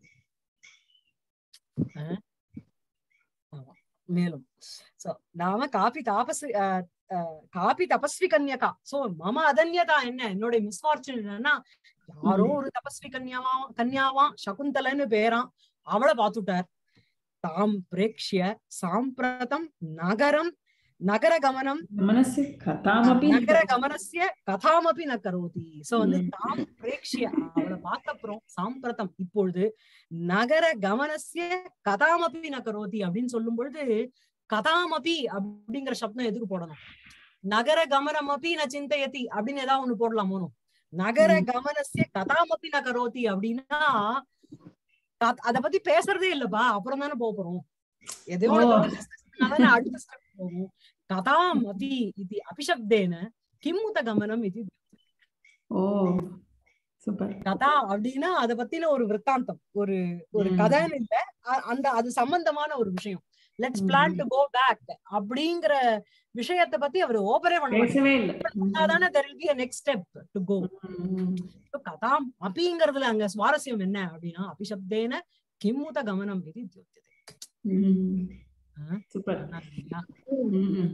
ஆமா. மேலும் சோ நாம காபி தாபஸ் அஹ், அஹ், காபி தபஸ்வி கன்யகா சோ மம அதன்யதா என்ன என்னோட மிஸ்ஃபார்ச்சூன் என்னன்னா யாரோ ஒரு தபஸ்வி கன்யாவா கன்யாவா சகுந்தலன்னு பேராம் அவளை பாத்துட்டார் தாம் பிரேக்ஷ்ய சாம்பிரதம் நகரம் நகர கமனம் मनसि कथामपि न நகர கமனஸ்ய கதாமபி ந கரோதி சோ வந்து ம். தாம் பிரேக்ஷ்ய அவளை பார்த்த அப்புறம் சாம்பிரதம் இப்பொழுது நகர கமனஸ்ய கதாமபி ந கரோதி அப்படின்னு சொல்லும் பொழுது கதாமபி அப்படிங்கிற சப்தம் எதுக்கு போடணும் நகர கமனமபி ந சிந்தயதி அப்படின்னு ஏதாவது ஒண்ணு போடலாமோனோ நகர ம். கமனஸ்ய கதாமபி ந கரோதி அப்படின்னா கத்- அத பத்தி பேசுறதே இல்லப்பா அப்புறம் தானே போக போறோம் எதையோ ஓ. ஒண்ணு பத்தி discuss பண்ணாதானே அடுத்த ஸ்டெப் போகும் கதாம் அபி இது அபிஷப்தேன கிம்முத கமனம் இது ஓ சூப்பர் கதா அப்படின்னா அத பத்தின ஒரு விற்த்தாந்தம் ஒரு ஒரு ம். கதைன்னு இல்ல அ- அந்த அது சம்பந்தமான ஒரு விஷயம் let's plan to go back அப்படிங்கிற விஷயத்தை பத்தி அவர் ஓபரே பண்ண மாட்டார். பேசவே இல்ல பண்ணாதானே there will be next step to go ம். கதாம் அபிங்கிறதுல அங்க சுவாரஸ்யம் என்ன அப்படின்னா அபிஷப்தேன கிம்முத கமனம் இது தியோத்தியதே. ம். ஆ? சூப்பர் சரிங்களா? ம்.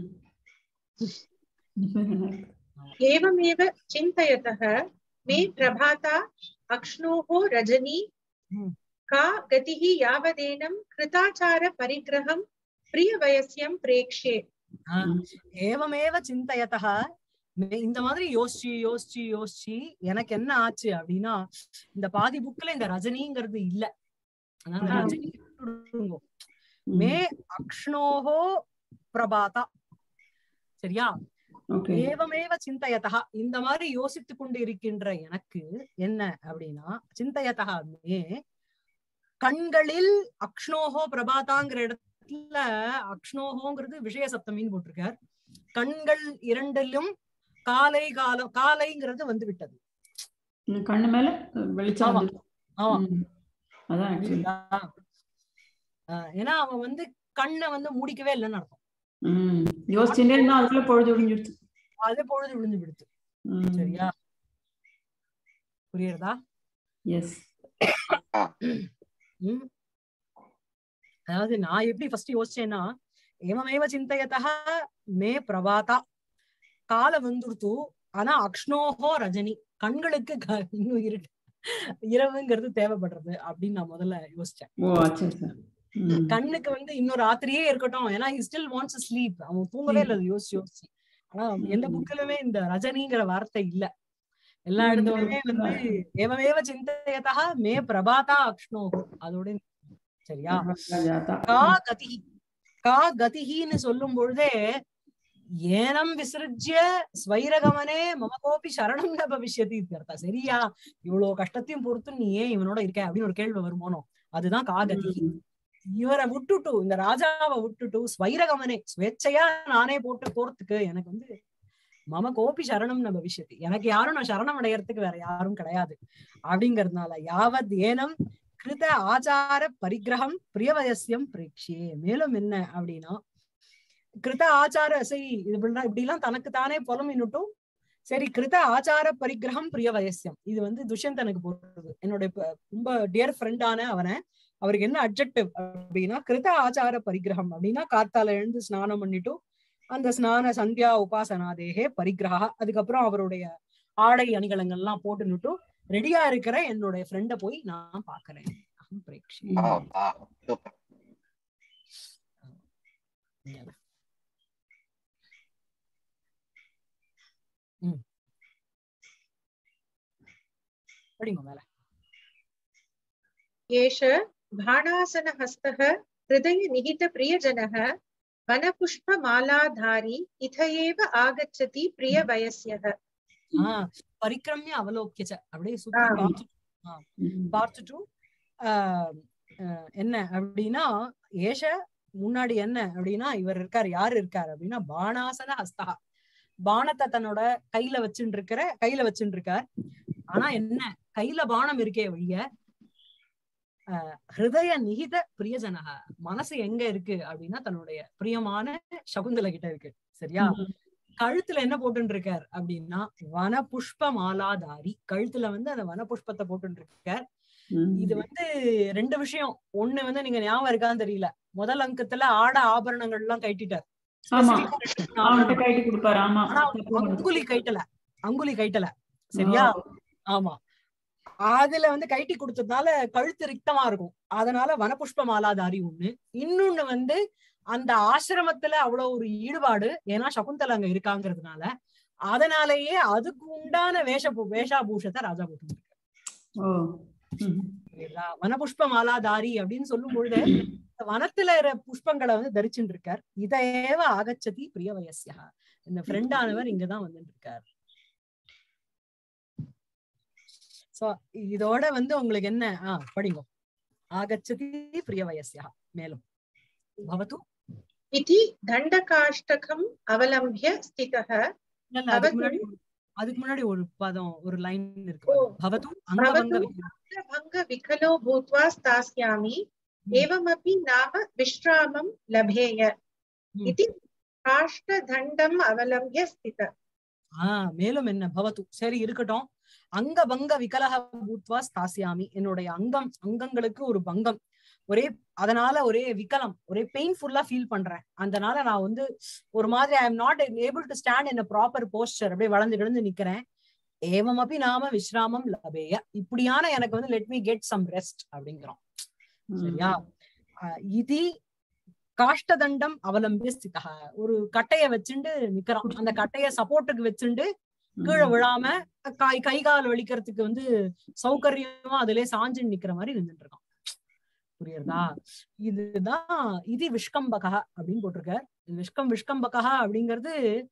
ம். एवमेव चिन्तयतः मे प्रभाता अक्ष्णोः रजनी हम्म। का गतिः यावदेनं कृताचारपरिग्रहं प्रियवयस्यं प्रेक्ष्ये ஆ. ஏவமேவ சிந்தயத்தா இந்த மாதிரி யோசிச்சு யோசிச்சு யோசிச்சு எனக்கு என்ன ஆச்சு அப்படின்னா இந்த பாதி புக்ல இந்த ரஜினிங்கிறது இல்ல அதனால ஆ. ரஜினி விட்டுடுங்கோ. மே அக்ஷ்ணோஹோ பிரபாதா சரியா ஓகே ஏவமேவ சிந்தயத்தா இந்த மாதிரி யோசித்து கொண்டு இருக்கின்ற எனக்கு என்ன அப்படின்னா சிந்தயத்தா மே கண்களில் அக்ஷ்ணோஹோ பிரபாதாங்கிற இடத்துல அக்ஷ்ணோஹோங்கிறது விஷய சப்தமின்னு போட்டிருக்கார் கண்கள் இரண்டிலும் காலை காலம் காலைங்கிறது வந்து விட்டது ம், கண்ணு மேல வெளிச்சம் ஆமா. வந்து ஆமா ம். அதான் ஆக்சுவலி ஆஹ் ஏன்னா அவன் வந்து கண்ணை வந்து முடிக்கவே இல்லைன்னு அர்த்தம் ம் யோசிச்சுட்டே இருந்தா அதுக்குள்ள பொழுது விடிஞ்சிடுச்சு அது பொழுது விழுந்து விடுத்து ம். சரியா புரியுறதா எஸ் ம். அதாவது நான் எப்படி ஃபர்ஸ்ட் யோசிச்சேன்னா ஏவமேவ சிந்தையத்தா மே பிரபாதா கால வந்துடுத்து ஆனா அக்ஷ்ணோஹோ ரஜினி கண்களுக்கு க- இன்னும் இருட்டு இரவுங்கிறது தேவைப்படுறது அப்படின்னு நான் முதல்ல யோசிச்சேன் ஓ அச்சா சார் ம். கண்ணுக்கு வந்து இன்னும் ராத்திரியே இருக்கட்டும் ஏன்னா ஹி ஸ்டில் வாண்ட்ஸ் ஸ்லீப் அவன் தூங்கவே இல்லை யோசிச்சு யோசிச்சு ஆனா எந்த ம். புக்கிலுமே இந்த ரஜினிங்கிற வார்த்தை இல்ல எல்லா ம், இடத்துலயுமே இந்த வந்து ஏவமேவ சிந்தையதா மே பிரபாதா அக்ஷ்ணோ அதோட சரியா ஜாதா. கா கதி கா கதிஹின்னு சொல்லும் பொழுதே ஏனம் விசிருஜ்ய ஸ்வைரகமனே மம கோபி சரணம் ந பவிஷ்யதி இत्यர்த்தா சரியா இவ்வளவு கஷ்டத்தையும் பொறுத்து நீ ஏன் இவனோட இருக்க அப்படின்னு ஒரு கேள்வி வருமோனோ அதுதான் கா கதிஹி இவரை விட்டுட்டு இந்த ராஜாவை விட்டுட்டு ஸ்வைரகமனே ஸ்வேச்சையா நானே போட்டு போறதுக்கு எனக்கு வந்து மம கோபி சரணம் ந பவிஷ்யதி எனக்கு யாரும் நான் சரணம் அடையறதுக்கு வேற யாரும் கிடையாது அப்படிங்கறதுனால யாவத் ஏனம் கிருத ஆச்சார பரிகிரகம் பிரியவயசியம் பிரேக்ஷியே மேலும் என்ன அப்படின்னா கிருத ஆச்சார சரி இது இப்படிலாம் இப்படிலாம் தனக்கு தானே புலமின்னுட்டும் சரி கிருத ஆச்சார பரிகிரகம் பிரியவயசியம் இது வந்து துஷ்யந்தனுக்கு போடுறது என்னுடைய ப- ரொம்ப டியர் ஃப்ரெண்டான அவனை அவருக்கு என்ன அப்ஜெக்டிவ் அப்படின்னா கிருத ஆச்சார பரிகிரகம் அப்படின்னா காத்தால எழுந்து ஸ்நானம் பண்ணிட்டு அந்த ஸ்நான சந்தியா உபாசனாதேகே பரிகிரகா அதுக்கப்புறம் அவருடைய ஆடை அணிகலங்கள்லாம் போட்டுன்னுட்டு ரெடியா இருக்கிற என்னுடைய ஃப்ரெண்ட போய் நான் பாக்குறேன் அகம் பிரேக்ஷே Wow, wow, super. ம் படிங்க மேல एष भाणासनहस्तः हृदयनिहितप्रियजनः वनपुष्पमालाधारी इथ एव आगच्छति प्रियवयस्यः ஆஹ் பரிக்கிரமிய அவலோக்கியச்ச அப்படியே சுத்தி ஆ. பார்த்து ம். பார்த்துட்டு ஆஹ் ஆஹ் என்ன அப்படின்னா ஏஷ முன்னாடி என்ன அப்படின்னா இவர் இருக்கார் யாரு இருக்கார் அப்படின்னா பாணாசன ஹஸ்தா பானத்தை தன்னோட கையில வச்சுட்டு இருக்கிற கையில வச்சுட்டு இருக்கார் ஆனா என்ன கையில பானம் இருக்கே வழிய ஆஹ் ஹிருதய நிகித பிரியஜனக மனசு எங்க இருக்கு அப்படின்னா தன்னுடைய பிரியமான சகுந்தல கிட்ட இருக்கு சரியா கழுத்துல என்ன போட்டுட்டு இருக்கார் அப்படின்னா வன புஷ்ப மாலாதாரி கழுத்துல வந்து அந்த வன புஷ்பத்தை போட்டுட்டு இருக்கார் ம். இது வந்து ரெண்டு விஷயம் ஒண்ணு வந்து நீங்க ஞாபகம் இருக்கான்னு தெரியல முதல் அங்கத்துல ஆட ஆபரணங்கள் எல்லாம் கட்டிட்டார் ஆமா Specific ஆ அவன்கிட்ட கைட்டு கொடுப்பாரு ஆமா ஆனா தப்பு பண்ணுது. அங்குலி கைட்டல அங்குலி கைட்டல சரியா ஓ. ஆமா அதுல வந்து கைட்டி கொடுத்ததுனால கழுத்து ரிக்தமா இருக்கும் அதனால வனபுஷ்ப மாலாதாரி ஒண்ணு இன்னொன்னு வந்து அந்த ஆசிரமத்துல அவ்வளவு ஒரு ஈடுபாடு ஏன்னா சகுந்தலா அங்க இருக்காங்கிறதுனால அதனாலேயே அதுக்கு உண்டான வேஷ வேஷாபூஷத்தை ராஜா போட்டு ஓ ம். புரியுதா வனபுஷ்ப மாலாதாரி அப்படின்னு சொல்லும் பொழுது இந்த வனத்துல இருக்கிற புஷ்பங்களை வந்து தரிச்சுட்டு இருக்கார் இதையேவ ஆகச்சதி பிரிய வயசியா இந்த ஃப்ரெண்டானவர் இங்கதான் வந்துட்டு இருக்கார் சோ இதோட வந்து உங்களுக்கு என்ன ஆஹ் படிங்க ஆகச்சதி பிரிய வயசியா மேலும் பவத்து इति दण्डकाष्टकम् अवलम्ब्य स्थितः இல்ல, இல்ல, அதுக்கு அவத்து- முன்னாடி ஒரு- அதுக்கு முன்னாடி ஒரு பதம் ஒரு லைன் இருக்கு ஓ. பவத்து அங்கபங்க भवतु भङ्गविकलो भूत्वा स्थास्यामि एवमपि नाम विश्रामं लभेय ம். इति काष्ठदण्डम् अवलम्ब्य स्थितः ஆஹ் மேலும் என்ன பவத்து சரி இருக்கட்டும் அங்க பங்க விகலக பூத்வா ஸ்தாசியாமி என்னுடைய அங்கம் அங்கங்களுக்கு ஒரு பங்கம் ஒரே அதனால ஒரே விகலம் ஒரே பெயின்ஃபுல்லா ஃபீல் பண்றேன் அதனால நான் வந்து ஒரு மாதிரி I am not able to stand in proper posture அப்படியே வளர்ந்து கிடந்து நிக்கிறேன் ஏவம் அப்படி நாம விஸ்ராமம் லபேய இப்படியான எனக்கு வந்து let me get some rest அப்படிங்கிறோம் சரியா அஹ் இதி காஷ்டதண்டம் அவலம்பிய ஸ்திதா ஒரு கட்டைய வச்சுண்டு நிக்கிறான் அந்த கட்டைய சப்போர்ட்டுக்கு வச்சுண்டு கீழே விழாம கை கை கால் வலிக்கிறதுக்கு வந்து சௌகரியமா அதுலயே சாஞ்சு நிக்கிற மாதிரி நின்றுட்டு இருக்கான் புரியுறதா இதுதான் இது விஷ்கம்பகா அப்படின்னு போட்டிருக்கார் இது விஷ்கம் விஷ்கம்பகா அப்படிங்கிறது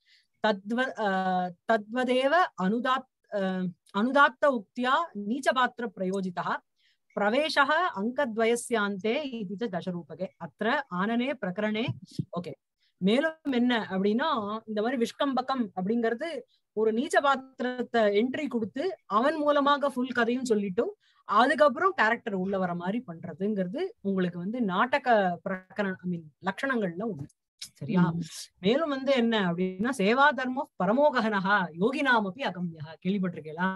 தத்வ ஆஹ் தத்வதேவ அனுதாத் ஆஹ் அனுதாத்த உக்தியா நீச்சபாத்திர பிரயோஜிதா பிரவேசः அங்கத்வயஸ்யாந்தே இது ச தசரூபகே அத்திர ஆனனே பிரகரணே ஓகே மேலும் என்ன அப்படின்னா இந்த மாதிரி விஷ்கம்பகம் அப்படிங்கிறது ஒரு நீச்ச பாத்திரத்தை என்ட்ரி கொடுத்து அவன் மூலமாக ஃபுல் கதையும் சொல்லிட்டு அதுக்கப்புறம் கேரக்டர் உள்ள வர மாதிரி பண்றதுங்கிறது உங்களுக்கு வந்து நாடக பிரகரண ஐ மீன் லட்சணங்கள்ல ஒண்ணு சரியா மேலும் வந்து என்ன அப்படின்னா சேவா தர்மம் பரமோகனஹா யோகினாமப்பி அகம்யா கேள்விப்பட்டிருக்கீங்களா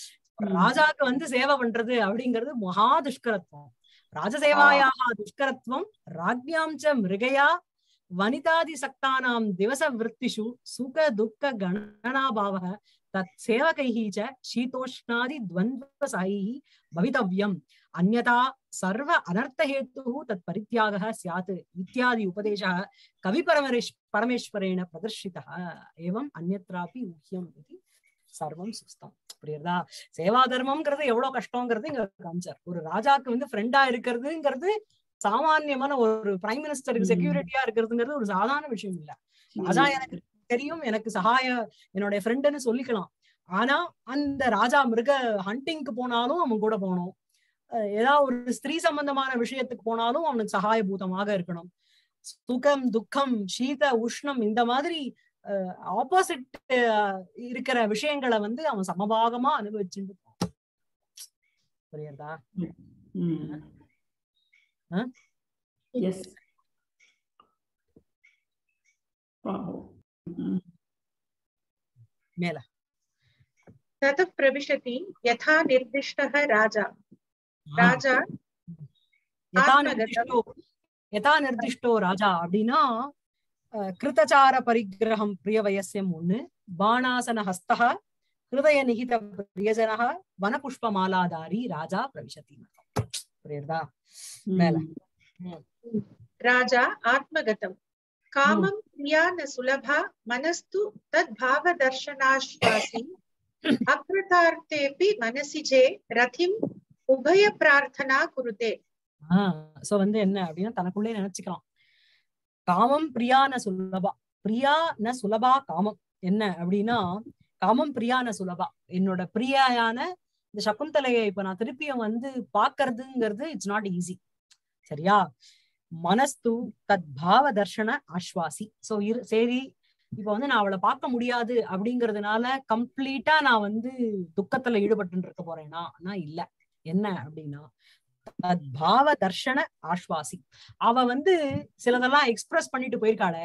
ராஜாக்கு வந்து சேவை பண்றது அப்படிங்கிறது மகா துஷ்கரத்துவம் ராஜசேவாயாக துஷ்கரத்துவம் ராஜ்யாம் ச மிருகயா வனிதாதி சக்தானாம் திவச விற்த்திஷு சுக துக்க கணனாபாவ தத் சேவகைः च शीतोष्णादि द्वन्द्वसहैः भवितव्यम् अन्यथा सर्व अनर्थहेतुः तत् परित्यागः स्यात् इत्यादि उपदेशः कविपरमरेश् परमेश्वरेण प्रदर्शितः एवम् अन्यत्रापि ऊह्यम् इति சர்வம் சுஸ்தம் புரியுறதா சேவா தர்மம்ங்கிறது எவ்வளவு கஷ்டங்கிறது இங்க காமிச்சார் ஒரு ராஜாக்கு வந்து ஃப்ரெண்டா இருக்கிறதுங்கிறது சாமானியமான ஒரு பிரைம் மினிஸ்டருக்கு ம். செக்யூரிட்டியா இருக்கிறதுங்கிறது ஒரு சாதாரண விஷயம் இல்ல ராஜா எனக்கு தெரியும் எனக்கு சகாய என்னுடைய ஃப்ரெண்டுன்னு சொல்லிக்கலாம் ஆனா அந்த ராஜா மிருக ஹண்டிங்க்கு போனாலும் அவன் கூட போகணும் அஹ் ஏதாவது ஒரு ஸ்திரீ சம்பந்தமான விஷயத்துக்கு போனாலும் அவனுக்கு சகாயபூதமாக இருக்கணும் சுகம் துக்கம் சீத உஷ்ணம் இந்த மாதிரி ஆப்போசிட் இருக்கிற விஷயங்களை வந்து அவன் சமபாகமா அனுபவிச்சுட்டு போவான். புரியுறதா Mm. Huh? Yes. Wow. Mm. மேல ततः प्रविशति यथा निर्दिष्टः राजा राजा யதா ஆத்மகதம். நிர்திஷ்டோ யதா நிர்திஷ்டோ ராஜா அப்படின்னா அஹ், கிருதச்சார பரிகிரகம் பிரியவயசியம் ஒண்ணு பாணாசன ஹஸ்தக ஹிருதய நிகித பிரியஜனக வனபுஷ்பமாலாதாரி ராஜா பிரவிசதி புரியுறதா மேல. Mm. राजा आत्मगतम् कामं क्रिया न सुलभा मनस्तु तद्भावदर्शनाश्वासी अकृतार्थेऽपि मनसि चे रथिम् उभयप्रार्थना कुरुते ஆஹ் சோ வந்து என்ன அப்படின்னா தனக்குள்ளே நினைச்சுக்கலாம் காமம் பிரியா ந சுலபா பிரியா ந சுலபா காமம் என்ன அப்படின்னா காமம் பிரியா ந சுலபா என்னோட பிரியாயான இந்த சகுந்தலையை இப்ப நான் திருப்பியும் வந்து பாக்குறதுங்கிறது இட்ஸ் நாட் ஈஸி சரியா மனஸ்து தத் பாவ தர்ஷன ஆஸ்வாசி சோ இரு சரி இப்ப வந்து நான் அவளை பார்க்க முடியாது அப்படிங்கறதுனால கம்ப்ளீட்டா நான் வந்து துக்கத்துல ஈடுபட்டு இருக்க போறேனா நான் இல்ல என்ன அப்படின்னா தத் பாவ தர்ஷன ஆஸ்வாசி அவ வந்து சிலதெல்லாம் எக்ஸ்பிரஸ் பண்ணிட்டு போயிருக்காளே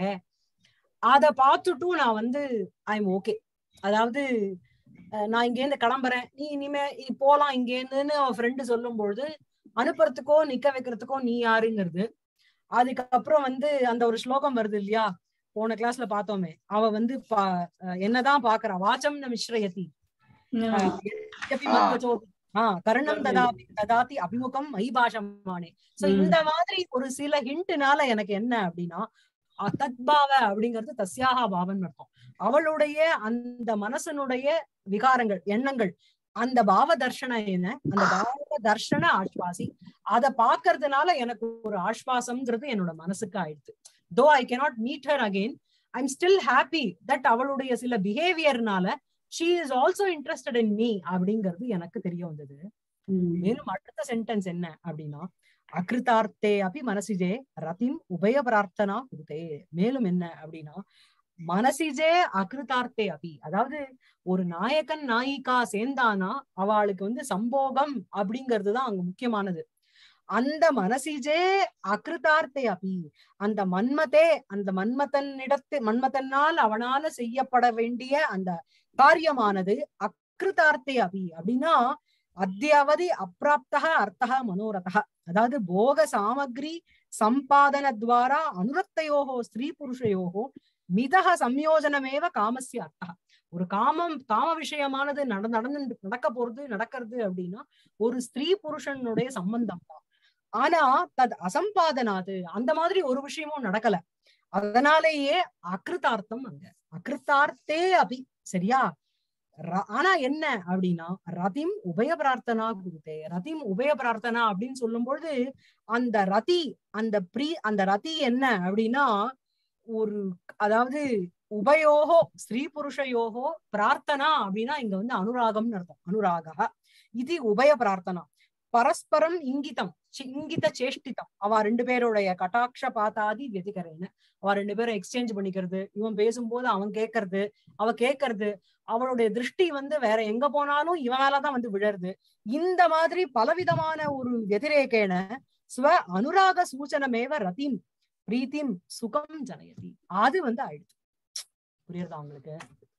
அத பார்த்துட்டும் நான் வந்து ஐ எம் ஓகே அதாவது அஹ், நான் இங்க இருந்து கிளம்புறேன் நீ இனிமே நீ போலாம் இங்க இருந்துன்னு அவன் ஃப்ரெண்டு சொல்லும் பொழுது அனுப்புறதுக்கோ நிக்க வைக்கிறதுக்கோ நீ யாருங்கிறது அதுக்கப்புறம் வந்து அந்த ஒரு ஸ்லோகம் வருது இல்லையா போன கிளாஸ்ல பார்த்தோமே அவ வந்து பா அஹ், என்னதான் பாக்குறா வாச்சம் ந மிஸ்ரயதி Yeah. यद्यपि मद्वचोऽपि, ஆ கர்ணம் ததாபி ததாதி அபிமுகம் மைபாஷமானே சோ ம். இந்த மாதிரி ஒரு சில ஹிண்ட்னால எனக்கு என்ன அப்படின்னா அ- தத்பாவ அப்படிங்கிறது தஸ்யாக பாவன் அர்த்தம் அவளுடைய அந்த மனசனுடைய விகாரங்கள் எண்ணங்கள் அந்த பாவ தர்ஷன என்ன அந்த பாவ தர்ஷன ஆஸ்வாசி அத பாக்குறதுனால எனக்கு ஒரு ஆஸ்வாசம்ங்கிறது என்னோட மனசுக்கு ஆயிடுது though I cannot meet her again I am still happy that அவளுடைய சில பிஹேவியர்னால she is also interested in me அப்படிங்கிறது எனக்கு தெரிய வந்தது Mm. மேலும் அடுத்த சென்டென்ஸ் என்ன அப்படின்னா அகிருதார்த்தே அபி மனசிஜே ரதிம் உபய பிரார்த்தனா குருதே மேலும் என்ன அப்படின்னா மனசிஜே அகிருதார்த்தே அபி அதாவது ஒரு நாயகன் நாயிகா சேர்ந்தானா அவளுக்கு வந்து சம்போகம் அப்படிங்கிறது தான் அங்க முக்கியமானது அந்த மனசிஜே அகிருதார்த்தே அபி அந்த மன்மதே அந்த மன்மதனிடத்து மன்மதனால் அவனால செய்யப்பட வேண்டிய அந்த காரியமானது அக்ருதார்த்தே அபி அப்படின்னா அத்தியாவதி அப்பிராப்தக அர்த்தக மனோரதக அதாவது போக சாமக்ரி சம்பாதன துவாரா அனுரக்தையோகோ ஸ்திரீ புருஷயோகோ மிதக சம்யோஜனமேவ காமஸ்ய அர்த்தக ஒரு காமம் காம விஷயமானது நட நடந்து நடக்க போறது நடக்கிறது அப்படின்னா ஒரு ஸ்திரீ புருஷனுடைய சம்பந்தம் தான் ஆனா தத் அசம்பாதனாது அந்த மாதிரி ஒரு விஷயமும் நடக்கல அதனாலேயே அகிருத்தார்த்தம் அங்க அகிருத்தார்த்தே அபி சரியா ர- ஆனா என்ன அப்படின்னா ரதிம் உபய பிரார்த்தனா குருதே ரதிம் உபய பிரார்த்தனா அப்படின்னு சொல்லும் பொழுது அந்த ரதி அந்த ப்ரீ அந்த ரதி என்ன அப்படின்னா ஒரு அதாவது உபயோகோ ஸ்ரீ புருஷயோகோ பிரார்த்தனா அப்படின்னா இங்க வந்து அனுராகம்னு அர்த்தம் அனுராகா இது உபய பிரார்த்தனா பரஸ்பரம் இங்கிதம் சி- இங்கித சேஷ்டிதம் அவ ரெண்டு பேருடைய கட்டாட்ச பாத்தாதி வெதிகரேன்னு அவ ரெண்டு பேரும் எக்ஸ்சேஞ்ச் பண்ணிக்கிறது இவன் பேசும்போது அவன் கேட்கறது அவ கேட்கறது அவளுடைய திருஷ்டி வந்து வேற எங்க போனாலும் இவன் மேலதான் வந்து விழருது இந்த மாதிரி பலவிதமான ஒரு வெதிரேகேன ஸ்வ அனுராக சூச்சனமேவ ரதிம் பிரீத்திம் சுகம் ஜனயதி அது வந்து ஆயிடுச்சு புரியுறதா உங்களுக்கு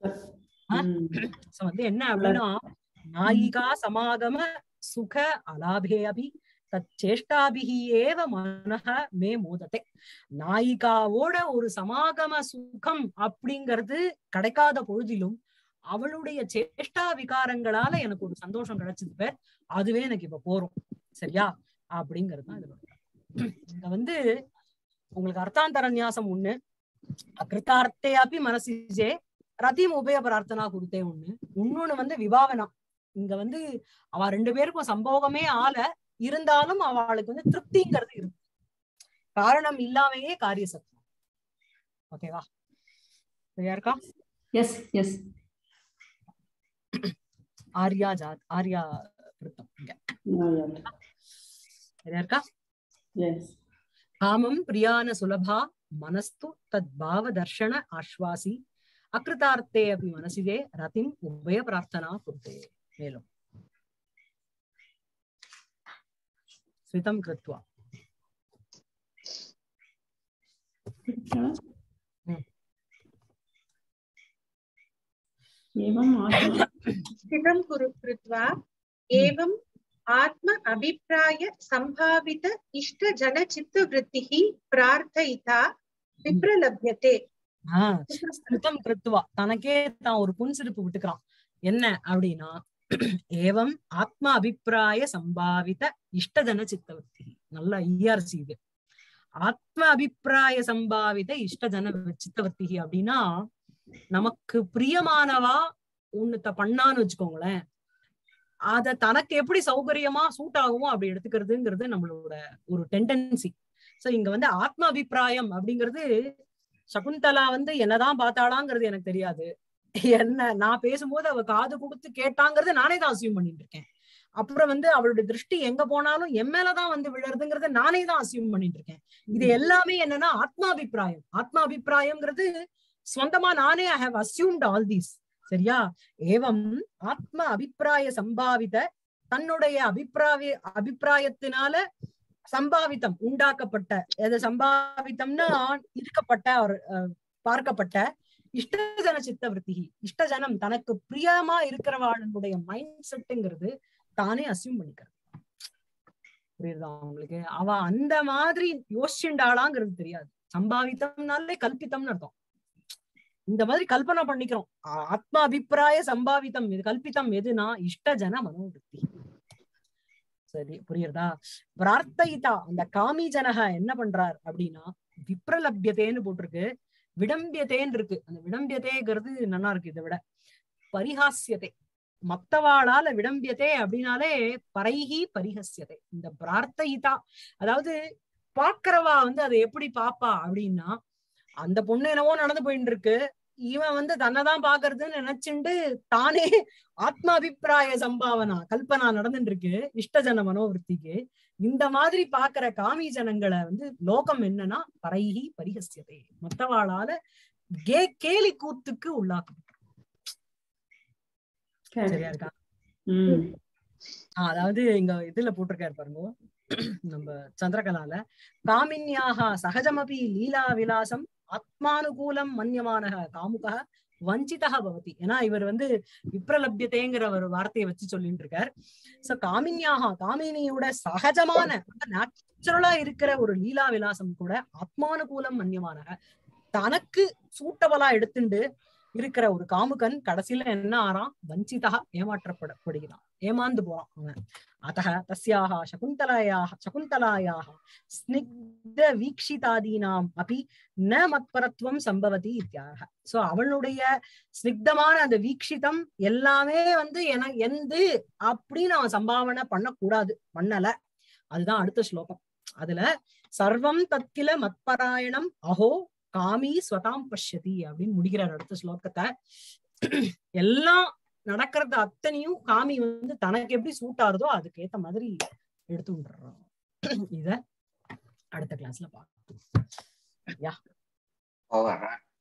Mm. சோ வந்து என்ன அப்படின்னா நாயிகா சமாகம சுக அலாபே அபி தச்சேஷ்டாபிகி ஏவ மனஹ மே மோதத்தை நாயிகாவோட ஒரு சமாகம சுகம் அப்படிங்கிறது கிடைக்காத பொழுதிலும் அவளுடைய சேஷ்டா விகாரங்களால எனக்கு ஒரு சந்தோஷம் கிடைச்சது பேர் அதுவே எனக்கு இப்ப போறோம் சரியா அப்படிங்கிறது தான் இதோட இங்க வந்து உங்களுக்கு அர்த்தாந்தர நியாசம் ஒண்ணு அகிருத்தார்த்தே அப்படி மனசிஜே ரத்தியும் உபய பிரார்த்தனா கொடுத்தே ஒண்ணு இன்னொன்னு வந்து விவாகனம் இங்க வந்து அவ ரெண்டு பேருக்கும் சம்போகமே ஆல இருந்தாலும் அவளுக்கு வந்து திருப்திங்கிறது இருக்கு காரணம் இல்லாமையே காரிய சத்தம் ஓகேவா சரியா இருக்கா எஸ் எஸ் ஆர்யா ஜாத் ஆர்யா விருத்தம் இங்க சரியா இருக்கா எஸ் காமம் பிரியான சுலபா மனஸ்து தத் பாவ தர்ஷன ஆஸ்வாசி அகிருதார்த்தே அப்படி மனசிதே ரதிம் உபய பிரார்த்தனா குருதே மேலும் ஸ்விதம் கிருத்வா एवम् आत्मा स्थितं कुरु कृत्वा एवम् आत्म अभिप्राय सम्भावित इष्टजनचित्तवृत्तिः प्रार्थयिता विप्रलभ्यते ஆஹ் ஸ்மிருதம் கிருத்துவா தனக்கே தான் ஒரு புன்சிரிப்பு விட்டுக்கிறான் என்ன அப்படின்னா ஏவம் ஆத்ம அபிப்பிராய சம்பாவித இஷ்டஜன சித்தவர்த்தி நல்ல இஆர்சி இது ஆத்ம அபிப்பிராய சம்பாவித இஷ்டஜன சித்தவர்த்தி அப்படின்னா நமக்கு பிரியமானவா ஒண்ணுத்த பண்ணான்னு வச்சுக்கோங்களேன் அத தனக்கு எப்படி சௌகரியமா சூட் ஆகுமோ அப்படி எடுத்துக்கிறதுங்கிறது நம்மளோட ஒரு டெண்டன்சி சோ இங்க வந்து ஆத்ம அபிப்பிராயம் அப்படிங்கிறது சகுந்தலா வந்து என்னதான் பார்த்தாளாங்கிறது எனக்கு தெரியாது என்ன நான் பேசும்போது அவ காது கொடுத்து கேட்டாங்கிறது நானே தான் அசியூம் பண்ணிட்டு இருக்கேன் அப்புறம் வந்து அவளுடைய திருஷ்டி எங்க போனாலும் என் மேலதான் வந்து விழறதுங்கிறத நானே தான் அசியூம் பண்ணிட்டு இருக்கேன் இது எல்லாமே என்னன்னா ஆத்மாபிப்பிராயம் ஆத்மாபிப்பிராயம்ங்கிறது சொந்தமா நானே I have assumed all these சரியா ஏவம் ஆத்ம அபிப்பிராய சம்பாவித தன்னுடைய அபிப்பிராய அபிப்பிராயத்தினால சம்பாவித்தம் உண்டாக்கப்பட்ட எது சம்பாவித்தம்னா இருக்கப்பட்ட ஒரு அஹ், பார்க்கப்பட்ட இஷ்டஜன சித்தவருத்தி இஷ்டஜனம் தனக்கு பிரியமா இருக்கிறவாளுடைய மைண்ட் செட்டுங்கிறது தானே அசியூம் பண்ணிக்கிறது புரியுதா உங்களுக்கு அவ அந்த மாதிரி யோசிச்சுண்டாளாங்கிறது தெரியாது சம்பாவித்தம்னாலே கல்பித்தம்னு அர்த்தம் இந்த மாதிரி கல்பனை பண்ணிக்கிறோம் ஆ- ஆத்ம அபிப்பிராய சம்பாவித்தம் இது கல்பித்தம் எதுனா இஷ்டஜன மனோவிருத்தி சரி புரியுறதா பிரார்த்தைதா அந்த காமி ஜனக என்ன பண்றார் அப்படின்னா விப்ரலபியதேன்னு போட்டிருக்கு விடம்பியதேன்னு இருக்கு அந்த விடம்பியதேங்கிறது நல்லா இருக்கு இதை விட பரிஹாசியதே மத்தவாளால விடம்பியதே அப்படின்னாலே பரைஹி பரிஹசியதே இந்த பிரார்த்தைதா அதாவது பாக்குறவா வந்து அதை எப்படி பாப்பா அப்படின்னா அந்த பொண்ணு என்னவோ நடந்து போயிட்டு இருக்கு இவன் வந்து தன்னைதான் பாக்குறதுன்னு நினைச்சுண்டு தானே ஆத்மாபிப்பிராய சம்பாவனா கல்பனா நடந்துட்டு இருக்கு இஷ்டஜன மனோவிருத்திக்கு இந்த மாதிரி பாக்குற காமி ஜனங்களை வந்து லோகம் என்னன்னா பரைஹி பரிஹசியதே மத்தவாளால கே கேலி கூத்துக்கு உள்ளாக்கும் சரியா இருக்கா ம் ஆஹ் அதாவது இங்க இதுல போட்டிருக்காரு பாருங்க நம்ம சந்திரகலால காமின்யாக சகஜமபி லீலா விலாசம் ஆத்மானுகூலம் மன்யமானக காமுக வஞ்சிதா பவதி ஏன்னா இவர் வந்து விப்ரலபியத்தைங்கிற ஒரு வார்த்தையை வச்சு சொல்லிட்டு இருக்கார் சோ காமின்யாக காமினியோட சகஜமான நேச்சுரலா இருக்கிற ஒரு லீலா விலாசம் கூட ஆத்மானுகூலம் மன்யமானக தனக்கு சூட்டபலா எடுத்துண்டு இருக்கிற ஒரு காமுகன் கடைசியில என்ன ஆறான் வஞ்சிதா ஏமாற்றப்படப்படுகிறான் ஏமாந்து போறான் அவன் அத்தக தஸ்யாக சகுந்தலாயாக சகுந்தலாயாக ஸ்னிக்த வீக்ஷிதாதீனாம் அபி ந மத்பரத்துவம் சம்பவதி இத்தியாக சோ அவளுடைய ஸ்னிக்தமான அந்த வீக்ஷிதம் எல்லாமே வந்து என எந்து அப்படின்னு அவன் சம்பாவனை பண்ணக்கூடாது பண்ணல அதுதான் அடுத்த ஸ்லோகம் அதுல சர்வம் தத்கில மத்பராயணம் அஹோ காமி ஸ்வதாம் பஷ்யதி அப்படின்னு முடிக்கிறார் அடுத்த ஸ்லோகத்தை எல்லாம் நடக்கிறது அத்தனையும் காமி வந்து தனக்கு எப்படி சூட் ஆகுதோ அதுக்கு ஏத்த மாதிரி எடுத்து விட்டுறோம் இத அடுத்த கிளாஸ்ல பார்ப்போம் over.